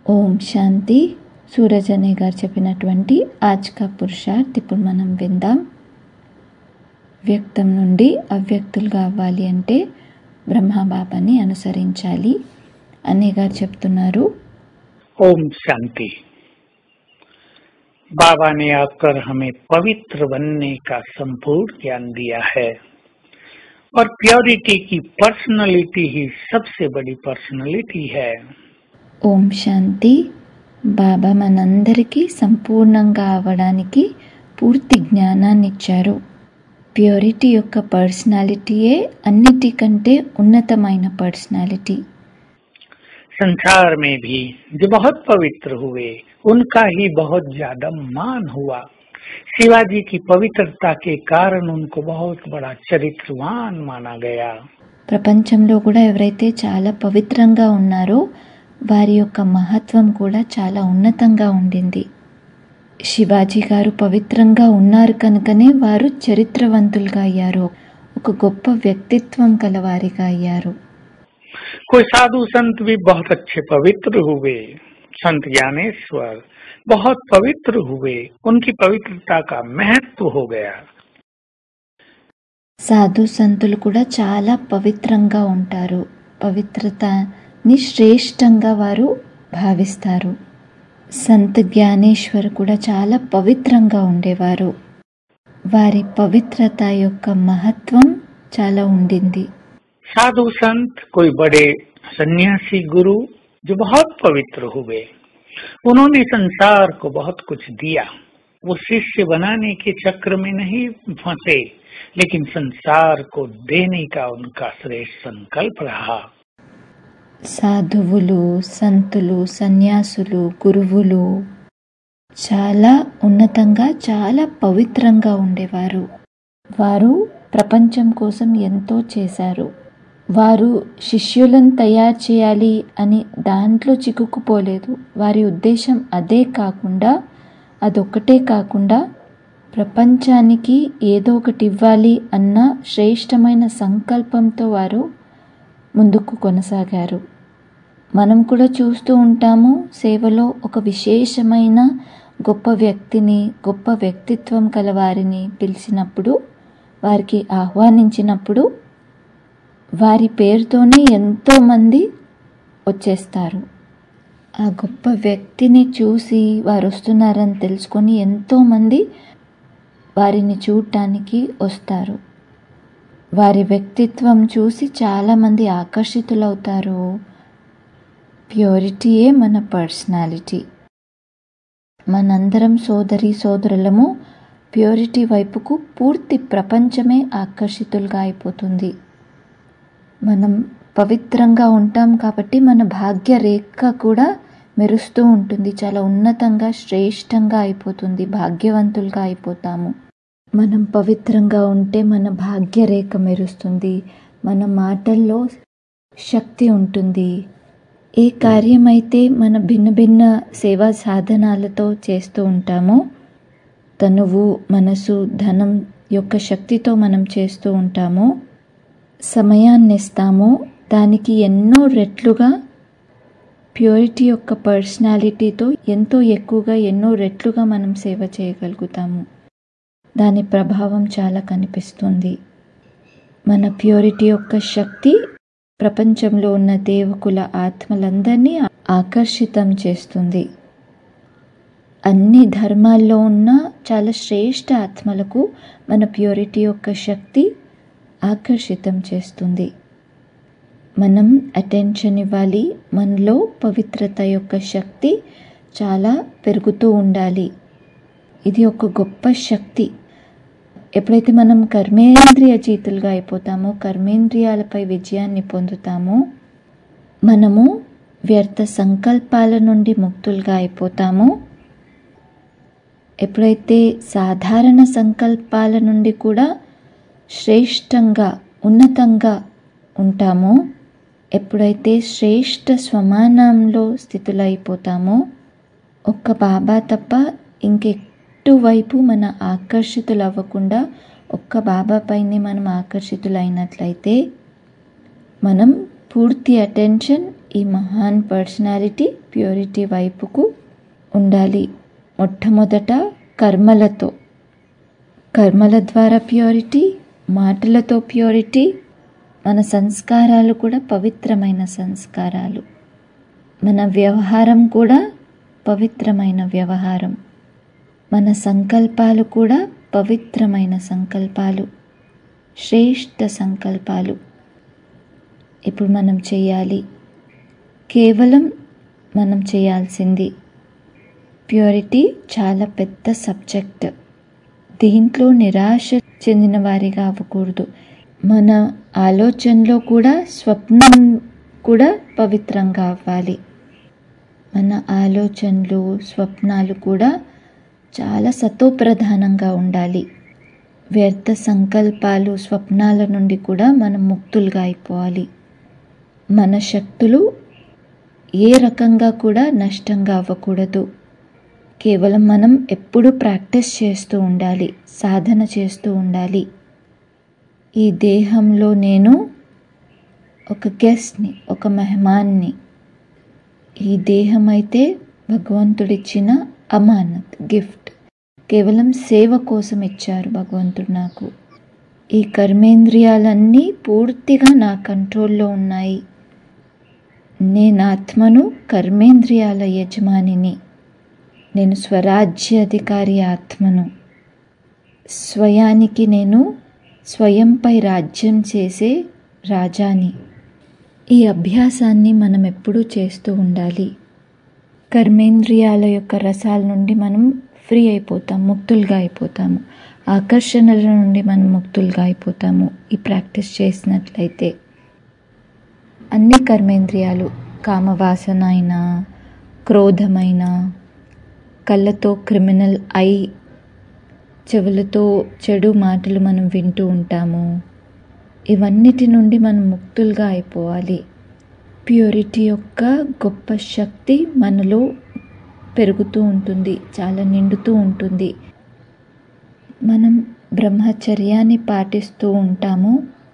ఓం శాంతి సూరజ్ అనే గారు చెప్పినటువంటి ఆజ్కా పురుషార్థ్ ఇప్పుడు మనం విందాం వ్యక్తం నుండి అవ్యక్తులుగా అవ్వాలి అంటే బ్రహ్మబాబాని అనుసరించాలి అనే గారు చెప్తున్నారు ओम शांति बाबा ने आकर हमें पवित्र बनने का संपूर्ण ज्ञान दिया है और प्योरिटी की पर्सनालिटी ही सबसे बड़ी पर्सनालिटी है ఓం శాంతి బాబా మనందరికీ సంపూర్ణంగా అవ్వడానికి పూర్తి జ్ఞానాన్ని ఇచ్చారు ప్యూరిటీ యొక్క పర్సనాలిటీయే అన్నిటికంటే ఉన్నతమైన పర్సనాలిటీ संसार में भी जो बहुत पवित्र हुए उनका ही बहुत ज्यादा मान हुआ शिवाजी की पवित्रता के कारण उनको बहुत बड़ा चरित्रवान माना गया ప్రపంచంలో కూడా ఎవరైతే చాలా పవిత్రంగా ఉన్నారో వారి యొక్క మహత్వం కూడా చాలా ఉన్నతంగా ఉండింది శివాజీ గారు పవిత్రంగా ఉన్నారు కనుకనే వారు చరిత్రవంతులుగా అయ్యారు ఒక గొప్ప వ్యక్తిత్వం కలవారిగా అయ్యారు कोई साधु संत भी बहुत अच्छे पवित्र हुए संत ज्ञानेश्वर बहुत पवित्र हुए उनकी पवित्रता का महत्व हो गया సాధు సంతులు కూడా చాలా పవిత్రంగా ఉంటారు పవిత్రతని శ్రేష్టంగా వారు భావిస్తారు సంత్ జ్ఞానేశ్వర్ కూడా చాలా పవిత్రంగా ఉండేవారు వారి పవిత్రత యొక్క మహత్వం చాలా ఉండింది साधु संत कोई बड़े सन्यासी गुरु जो बहुत पवित्र हुए उन्होंने संसार को बहुत कुछ दिया वो शिष्य बनाने के चक्र में नहीं फंसे लेकिन संसार को देने का उनका श्रेष्ठ संकल्प रहा సాధువులు సంతులు సన్యాసులు గురువులు చాలా ఉన్నతంగా చాలా పవిత్రంగా ఉండేవారు వారు ప్రపంచం కోసం ఎంతో చేశారు వారు శిష్యులను తయారు చేయాలి అని దాంట్లో చిక్కుకుపోలేదు వారి ఉద్దేశం అదే కాకుండా అదొక్కటే కాకుండా ప్రపంచానికి ఏదో ఒకటి ఇవ్వాలి అన్న శ్రేష్టమైన సంకల్పంతో వారు ముందుకు కొనసాగారు మనం కూడా చూస్తూ ఉంటాము సేవలో ఒక విశేషమైన గొప్ప వ్యక్తిని గొప్ప వ్యక్తిత్వం కల వారిని పిలిచినప్పుడు వారికి ఆహ్వానించినప్పుడు వారి పేరుతోనే ఎంతోమంది వచ్చేస్తారు ఆ గొప్ప వ్యక్తిని చూసి వారు వస్తున్నారని తెలుసుకొని ఎంతోమంది వారిని చూడటానికి వస్తారు వారి వ్యక్తిత్వం చూసి చాలామంది ఆకర్షితులవుతారు ప్యూరిటీయే మన పర్సనాలిటీ మనందరం సోదరి సోదరులము ప్యూరిటీ వైపుకు పూర్తి ప్రపంచమే ఆకర్షితులుగా అయిపోతుంది మనం పవిత్రంగా ఉంటాం కాబట్టి మన భాగ్య రేఖ కూడా మెరుస్తూ ఉంటుంది చాలా ఉన్నతంగా శ్రేష్టంగా అయిపోతుంది భాగ్యవంతులుగా అయిపోతాము మనం పవిత్రంగా ఉంటే మన భాగ్య రేఖ మెరుస్తుంది మన మాటల్లో శక్తి ఉంటుంది ఏ కార్యమైతే మన భిన్న భిన్న సేవా సాధనాలతో చేస్తూ ఉంటామో తనువు మనసు ధనం యొక్క శక్తితో మనం చేస్తూ ఉంటామో సమయాన్ని ఇస్తామో దానికి ఎన్నో రెట్లుగా ప్యూరిటీ యొక్క పర్సనాలిటీతో ఎంతో ఎక్కువగా ఎన్నో రెట్లుగా మనం సేవ చేయగలుగుతాము దాని ప్రభావం చాలా కనిపిస్తుంది మన ప్యూరిటీ యొక్క శక్తి ప్రపంచంలో ఉన్న దేవకుల ఆత్మలందరినీ ఆకర్షితం చేస్తుంది అన్ని ధర్మాల్లో ఉన్న చాలా శ్రేష్ఠ ఆత్మలకు మన ప్యూరిటీ యొక్క శక్తి ఆకర్షితం చేస్తుంది మనం అటెన్షన్ ఇవ్వాలి మనలో పవిత్రత యొక్క శక్తి చాలా పెరుగుతూ ఉండాలి ఇది ఒక గొప్ప శక్తి ఎప్పుడైతే మనం కర్మేంద్రియ జీతులుగా అయిపోతామో కర్మేంద్రియాలపై విజయాన్ని పొందుతామో మనము వ్యర్థ సంకల్పాల నుండి ముక్తులుగా అయిపోతామో ఎప్పుడైతే సాధారణ సంకల్పాల నుండి కూడా శ్రేష్టంగా ఉన్నతంగా ఉంటామో ఎప్పుడైతే శ్రేష్ఠ స్వమానంలో స్థితులైపోతామో ఒక్క బాబా తప్ప ఇంకెటువైపు మన ఆకర్షితులు అవ్వకుండా ఒక్క బాబా పైనే మనం ఆకర్షితులైనట్లయితే మనం పూర్తి అటెన్షన్ ఈ మహాన్ పర్సనాలిటీ ప్యూరిటీ వైపుకు ఉండాలి మొట్టమొదట కర్మలతో కర్మల ద్వారా ప్యూరిటీ మాటలతో ప్యూరిటీ మన సంస్కారాలు కూడా పవిత్రమైన సంస్కారాలు మన వ్యవహారం కూడా పవిత్రమైన వ్యవహారం మన సంకల్పాలు కూడా పవిత్రమైన సంకల్పాలు శ్రేష్ఠ సంకల్పాలు ఇప్పుడు మనం చేయాలి కేవలం మనం చేయాల్సింది ప్యూరిటీ చాలా పెద్ద సబ్జెక్ట్ దీంట్లో నిరాశ చెందిన వారిగా అవ్వకూడదు మన ఆలోచనలో కూడా స్వప్నం కూడా పవిత్రంగా అవ్వాలి మన ఆలోచనలు స్వప్నాలు కూడా చాలా సతోప్రధానంగా ఉండాలి వ్యర్థ సంకల్పాలు స్వప్నాల నుండి కూడా మనం ముక్తులుగా అయిపోవాలి మన శక్తులు ఏ రకంగా కూడా నష్టంగా అవ్వకూడదు కేవలం మనం ఎప్పుడూ ప్రాక్టీస్ చేస్తూ ఉండాలి సాధన చేస్తూ ఉండాలి ఈ దేహంలో నేను ఒక గెస్ట్ని ఒక మెహమాన్ని ఈ దేహం అయితే భగవంతుడిచ్చిన అమానత్ గిఫ్ట్ కేవలం సేవ కోసం ఇచ్చారు భగవంతుడు నాకు ఈ కర్మేంద్రియాలన్నీ పూర్తిగా నా కంట్రోల్లో ఉన్నాయి నేను ఆత్మను కర్మేంద్రియాల యజమానిని నేను స్వరాజ్యాధికారి ఆత్మను స్వయానికి నేను స్వయంపై రాజ్యం చేసే రాజాని ఈ అభ్యాసాన్ని మనం ఎప్పుడూ చేస్తూ ఉండాలి కర్మేంద్రియాల యొక్క రసాల నుండి మనం ఫ్రీ అయిపోతాం ముక్తులుగా అయిపోతాము ఆకర్షణల నుండి మనం ముక్తులుగా అయిపోతాము ఈ ప్రాక్టీస్ చేసినట్లయితే అన్ని కర్మేంద్రియాలు కామవాసన అయినా క్రోధమైన కళ్ళతో క్రిమినల్ ఐ చెవులతో చెడు మాటలు మనం వింటూ ఉంటాము ఇవన్నిటి నుండి మనం ముక్తులుగా అయిపోవాలి ప్యూరిటీ యొక్క గొప్ప శక్తి మనలో పెరుగుతూ ఉంటుంది చాలా నిండుతూ ఉంటుంది మనం బ్రహ్మచర్యాన్ని పాటిస్తూ ఉంటాము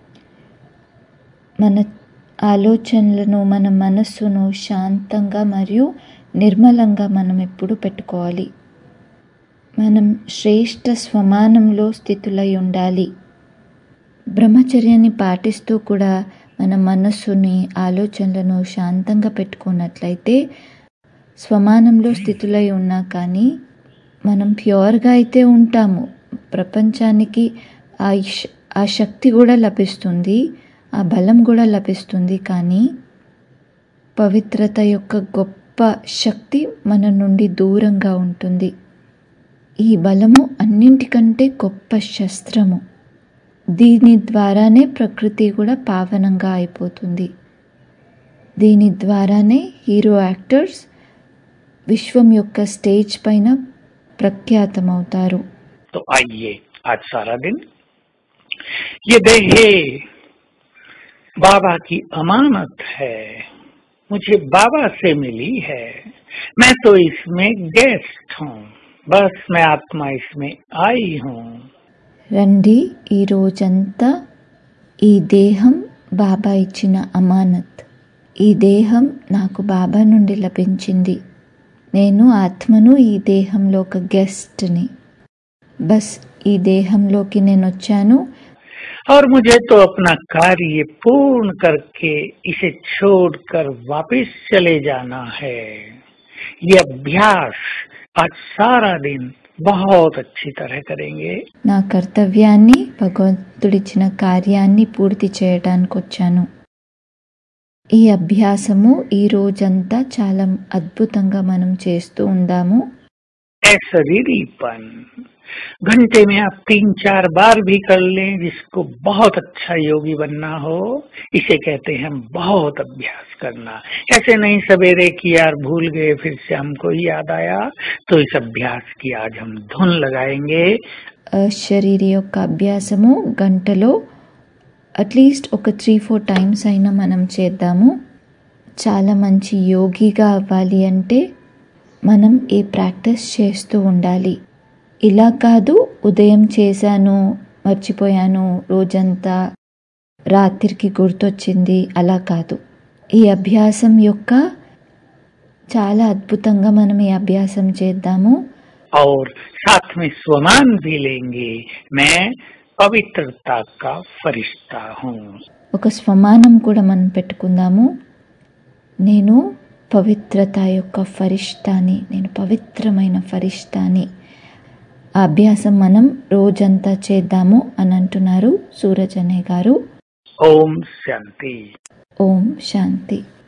మన ఆలోచనలను మన మనస్సును శాంతంగా మరియు నిర్మలంగా మనం ఎప్పుడు పెట్టుకోవాలి మనం శ్రేష్ఠ స్వమానంలో స్థితులై ఉండాలి బ్రహ్మచర్యాన్ని పాటిస్తూ కూడా మన మనస్సుని ఆలోచనలను శాంతంగా పెట్టుకున్నట్లయితే స్వమానంలో స్థితులై ఉన్నా కానీ మనం ప్యూర్గా అయితే ఉంటాము ప్రపంచానికి ఆ శ- ఆ శక్తి కూడా లభిస్తుంది ఆ బలం కూడా లభిస్తుంది కానీ పవిత్రత యొక్క గొప్ప శక్తి మన నుండి దూరంగా ఉంటుంది ఈ బలము అన్నింటికంటే గొప్ప శస్త్రము దీని ద్వారానే ప్రకృతి కూడా పావనంగా అయిపోతుంది దీని ద్వారానే హీరో యాక్టర్స్ విశ్వం యొక్క స్టేజ్ పైన ప్రఖ్యాతమవుతారు तो आइए आज सारा दिन ये देहे बाबा की अमानत है मुझे बाबा से मिली है मैं तो इसमें गेस्ट हूँ बस मैं आत्मा इसमें आई हूँ రండి ఈ రోజంతా ఈ దేహం బాబా ఇచ్చిన అమానత్ ఈ దేహం నాకు బాబా నుండి లభించింది నేను ఆత్మను ఈ దేహంలో ఒక గెస్ట్ని బస్ ఈ దేహంలోకి నేను వచ్చాను और मुझे तो अपना कार्य पूर्ण करके इसे छोड़कर वापस चले जाना है ये अभ्यास आज सारा दिन बहुत अच्छी तरह करेंगे నా కర్తవ్యాన్ని భగవంతుడిచ్చిన కార్యాన్ని పూర్తి చేయడానికి వచ్చాను ఈ అభ్యాసము ఈ రోజంతా చాలా అద్భుతంగా మనం చేస్తూ ఉందాము शरीरीपन घंटे में आप तीन चार बार भी कर लें जिसको बहुत अच्छा योगी बनना हो इसे कहते हैं बहुत अभ्यास करना ऐसे नहीं सवेरे की यार भूल गए फिर से हमको ही याद आया तो इस अभ्यास की आज हम धुन लगाएंगे ఆ, శరీర యొక్క అభ్యాసము గంటలో అట్లీస్ట్ ఒక త్రీ ఫోర్ టైమ్స్ అయినా మనం చేద్దాము చాలా మంచి యోగిగా అవ్వాలి అంటే మనం ఈ ప్రాక్టీస్ చేస్తూ ఉండాలి ఇలా కాదు ఉదయం చేశాను మర్చిపోయాను రోజంతా రాత్రికి గుర్తొచ్చింది అలా కాదు ఈ అభ్యాసం యొక్క చాలా అద్భుతంగా మనం ఈ అభ్యాసం చేద్దాము और साथ में स्वमान भी लेंगे मैं पवित्रता का फरिश्ता हूँ ఒక స్వమానం కూడా మనం పెట్టుకుందాము నేను పవిత్రత యొక్క ఫరిష్టాని నేను పవిత్రమైన ఫరిష్టాని ఆ అభ్యాసం మనం రోజంతా చేద్దాము అని అంటున్నారు సూరజ్ అనే గారు ओम शांति ఓం శాంతి